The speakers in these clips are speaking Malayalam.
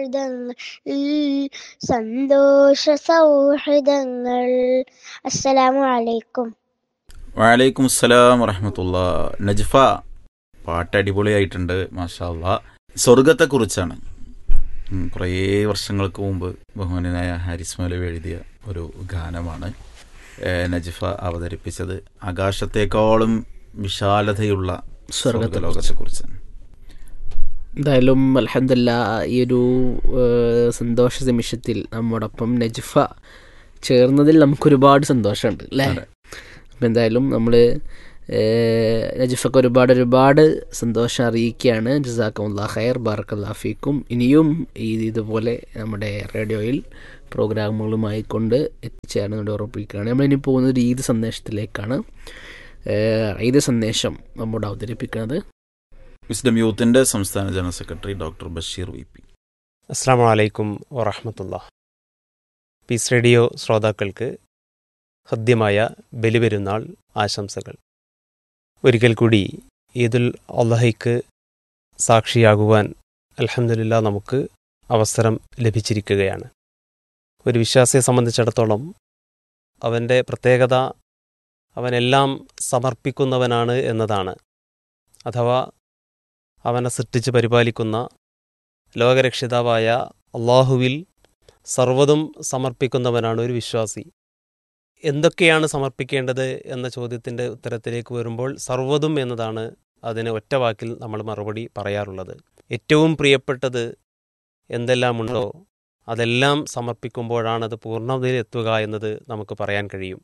സൗഹൃദങ്ങൾ സന്തോഷ സൗഹൃദങ്ങൾ അസ്സലാമു അലൈക്കും വലൈക്കും അസ്സലാം വറഹമത്തുള്ള നജ്ഫ പാട്ട് അടിപൊളിയായിട്ടുണ്ട് മാഷാല്ല സ്വർഗത്തെക്കുറിച്ചാണ് ഉം, കുറേ വർഷങ്ങൾക്ക് മുമ്പ് ബഹുമാനായ ഹാരിസ് മൗലവി എഴുതിയ ഒരു ഗാനമാണ് ഏഹ്, നജ്ഫ അവതരിപ്പിച്ചത് ആകാശത്തേക്കാളും വിശാലതയുള്ള സ്വർഗലോകത്തെക്കുറിച്ചാണ് എന്തായാലും അലഹമില്ല ഈ ഒരു ഏഹ്, സന്തോഷ നിമിഷത്തിൽ നമ്മോടൊപ്പം നജ്ഫ ചേർന്നതിൽ നമുക്കൊരുപാട് സന്തോഷമുണ്ട് അല്ലേ അപ്പം എന്തായാലും നമ്മൾ നജിഫക്ക് ഒരുപാട് ഒരുപാട് സന്തോഷം അറിയിക്കുകയാണ് ജസാക്കമുല്ലാ ഖൈർ ബാറക്കല്ലാ ഫീക്കും ഇനിയും ഈ ഇതുപോലെ നമ്മുടെ റേഡിയോയിൽ പ്രോഗ്രാമുകളുമായി കൊണ്ട് എത്തിച്ചേർന്നുകൊണ്ട് ഉറപ്പിക്കുകയാണ് നമ്മളിനി പോകുന്നത് ഒരു ഈദ് സന്ദേശത്തിലേക്കാണ് ഏഹ്, ഈദ് സന്ദേശം നമ്മോട് അവതരിപ്പിക്കുന്നത് വിസ്ഡം യൂത്തിന്റെ സംസ്ഥാന general secretary doctor Basheer V P അസ്സാം വലൈക്കും വറഹമത്തുള്ള പീസ് റേഡിയോ ശ്രോതാക്കൾക്ക് ഹൃദ്യമായ ബലിപെരുന്നാൾ ആശംസകൾ ഒരിക്കൽ കൂടി ഈദുൽ അള്ളഹയ്ക്ക് സാക്ഷിയാകുവാൻ അൽഹംദുലില്ലാ നമുക്ക് അവസരം ലഭിച്ചിരിക്കുകയാണ് ഒരു വിശ്വാസിയെ സംബന്ധിച്ചിടത്തോളം അവൻ്റെ പ്രത്യേകത അവനെല്ലാം സമർപ്പിക്കുന്നവനാണ് എന്നതാണ് അഥവാ അവനെ സൃഷ്ടിച്ച് പരിപാലിക്കുന്ന ലോകരക്ഷിതാവായ അള്ളാഹുവിൽ സർവ്വതും സമർപ്പിക്കുന്നവനാണ് ഒരു വിശ്വാസി എന്തൊക്കെയാണ് സമർപ്പിക്കേണ്ടത് എന്ന ചോദ്യത്തിൻ്റെ ഉത്തരത്തിലേക്ക് വരുമ്പോൾ സർവ്വതും എന്നതാണ് അതിന് ഒറ്റ വാക്കിൽ നമ്മൾ മറുപടി പറയാറുള്ളത് ഏറ്റവും പ്രിയപ്പെട്ടത് എന്തെല്ലാമുണ്ടോ അതെല്ലാം സമർപ്പിക്കുമ്പോഴാണ് അത് പൂർണ്ണതയിൽ എത്തുക എന്നത് നമുക്ക് പറയാൻ കഴിയും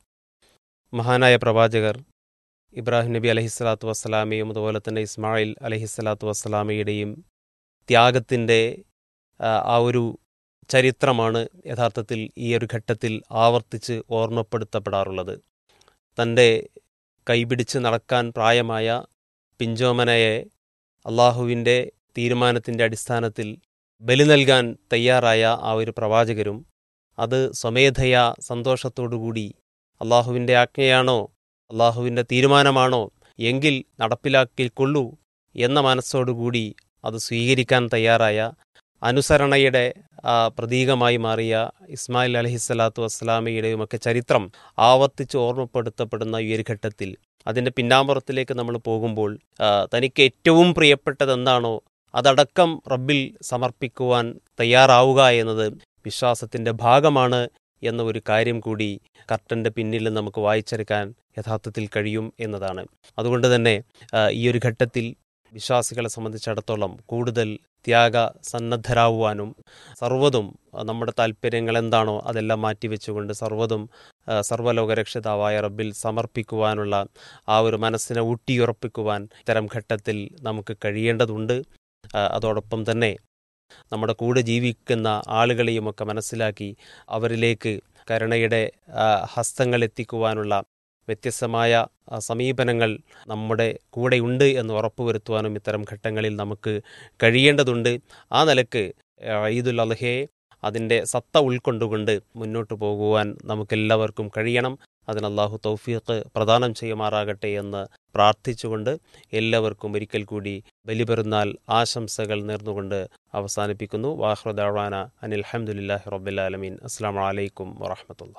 മഹാനായ പ്രവാചകർ ഇബ്രാഹിം നബി അലഹിസ്വലാത്തു വസ്സലാമയും അതുപോലെ തന്നെ ഇസ്മായിൽ അലഹിസ്വലാത്തു വസ്സലാമയുടെയും ത്യാഗത്തിൻ്റെ ആ, ആ ഒരു ചരിത്രമാണ് യഥാർത്ഥത്തിൽ ഈ ഒരു ഘട്ടത്തിൽ ആവർത്തിച്ച് ഓർമ്മപ്പെടുത്തപ്പെടാറുള്ളത് തൻ്റെ കൈപിടിച്ച് നടക്കാൻ പ്രായമായ പിഞ്ചോമനയെ അള്ളാഹുവിൻ്റെ തീരുമാനത്തിൻ്റെ അടിസ്ഥാനത്തിൽ ബലി നൽകാൻ തയ്യാറായ ആ ഒരു പ്രവാചകരും അത് സ്വമേധയാ സന്തോഷത്തോടുകൂടി അള്ളാഹുവിൻ്റെ ആജ്ഞയാണോ അള്ളാഹുവിൻ്റെ തീരുമാനമാണോ എങ്കിൽ നടപ്പിലാക്കിക്കൊള്ളൂ എന്ന മനസ്സോടുകൂടി അത് സ്വീകരിക്കാൻ തയ്യാറായ അനുസരണയുടെ ആ, പ്രതീകമായി മാറിയ ഇസ്മായിൽ അലഹിസ്വലാത്തു വസ്സലാമയുടെയുമൊക്കെ ചരിത്രം ആവർത്തിച്ച് ഓർമ്മപ്പെടുത്തപ്പെടുന്ന ഈ ഒരു ഘട്ടത്തിൽ അതിൻ്റെ പിന്നാമ്പുറത്തിലേക്ക് നമ്മൾ പോകുമ്പോൾ ആ, തനിക്ക് ഏറ്റവും പ്രിയപ്പെട്ടത് എന്താണോ അതടക്കം റബ്ബിൽ സമർപ്പിക്കുവാൻ തയ്യാറാവുക എന്നത് വിശ്വാസത്തിൻ്റെ ഭാഗമാണ് എന്ന ഒരു കാര്യം കൂടി കർട്ടൻ്റെ പിന്നിൽ നമുക്ക് വായിച്ചെടുക്കാൻ യഥാർത്ഥത്തിൽ കഴിയും എന്നതാണ് അതുകൊണ്ട് തന്നെ ആ, ഈ ഒരു ഘട്ടത്തിൽ വിശ്വാസികളെ സംബന്ധിച്ചിടത്തോളം കൂടുതൽ ത്യാഗ സന്നദ്ധരാകുവാനും സർവ്വതും ആ, നമ്മുടെ താല്പര്യങ്ങൾ എന്താണോ അതെല്ലാം മാറ്റിവെച്ചുകൊണ്ട് സർവ്വതും ആ, സർവ്വലോകരക്ഷിതാവായ റബ്ബിൽ സമർപ്പിക്കുവാനുള്ള ആ ഒരു മനസ്സിനെ ഊട്ടിയുറപ്പിക്കുവാൻ ഇത്തരം ഘട്ടത്തിൽ നമുക്ക് കഴിയേണ്ടതുണ്ട് ആ, അതോടൊപ്പം തന്നെ നമ്മുടെ കൂടെ ജീവിക്കുന്ന ആളുകളെയുമൊക്കെ മനസ്സിലാക്കി അവരിലേക്ക് കരുണയുടെ ആ, ഹസ്തങ്ങൾ എത്തിക്കുവാനുള്ള വ്യത്യസ്തമായ ആ, സമീപനങ്ങൾ നമ്മുടെ കൂടെയുണ്ട് എന്ന് ഉറപ്പുവരുത്തുവാനും ഇത്തരം ഘട്ടങ്ങളിൽ നമുക്ക് കഴിയേണ്ടതുണ്ട് ആ നിലക്ക് ആ, ഈദുൽ അദ്ഹയെ അതിൻ്റെ സത്ത ഉൾക്കൊണ്ടുകൊണ്ട് മുന്നോട്ട് പോകുവാൻ നമുക്കെല്ലാവർക്കും കഴിയണം അതിന് അള്ളാഹു തൗഫീഖ് പ്രദാനം ചെയ്യുമാറാകട്ടെ എന്ന് പ്രാർത്ഥിച്ചുകൊണ്ട് എല്ലാവർക്കും ഒരിക്കൽ കൂടി ബലിപെരുന്നാൾ ആശംസകൾ നേർന്നുകൊണ്ട് അവസാനിപ്പിക്കുന്നു വാഹ്റദാന അനിൽ അഹമ്മദില്ലാഹി റബ്ബുലാലമീൻ അസ്സാം വലൈക്കും വാഹമത്തുള്ള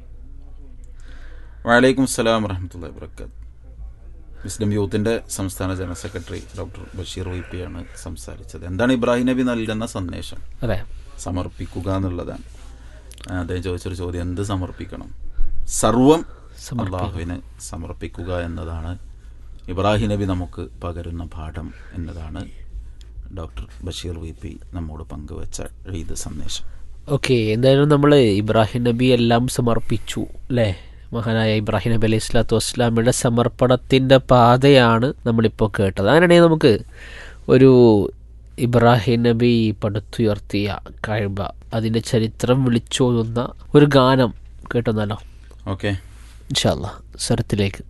വലൈക്കും അസ്സലാം വറഹമത്തുള്ള വർക്കാത്ത് വിസ്ഡം യൂത്തിന്റെ സംസ്ഥാന general secretary doctor Basheer V P ആണ് സംസാരിച്ചത് എന്താണ് ഇബ്രാഹിം നബി നൽകുന്ന സന്ദേശം അതെ സമർപ്പിക്കുക എന്നുള്ളതാണ് ആ, അദ്ദേഹം ചോദിച്ചൊരു ചോദ്യം എന്ത് സമർപ്പിക്കണം സർവം അള്ളാഹുവിന് സമർപ്പിക്കുക എന്നതാണ് ഇബ്രാഹിം നബി നമുക്ക് പകരുന്ന പാഠം എന്നതാണ് ഡോക്ടർ ബഷീർ വി പി നമ്മോട് പങ്കുവച്ച ഈദ് സന്ദേശം ഓക്കെ എന്തായാലും നമ്മൾ ഇബ്രാഹിം നബി എല്ലാം സമർപ്പിച്ചു അല്ലേ മഹാനായ ഇബ്രാഹിം നബി അലൈഹി സ്വലാത്തു വസ്സലാമയുടെ സമർപ്പണത്തിൻ്റെ പാതയാണ് നമ്മളിപ്പോൾ കേട്ടത് അങ്ങനെയാണെങ്കിൽ നമുക്ക് ഒരു ഇബ്രാഹിം നബി പടുത്തുയർത്തിയ കഴിവ അതിൻ്റെ ചരിത്രം വിളിച്ചോതുന്ന ഒരു ഗാനം കേട്ടൊന്നല്ലോ ഓക്കെ ഇൻഷാല്ല സ്വരത്തിലേക്ക്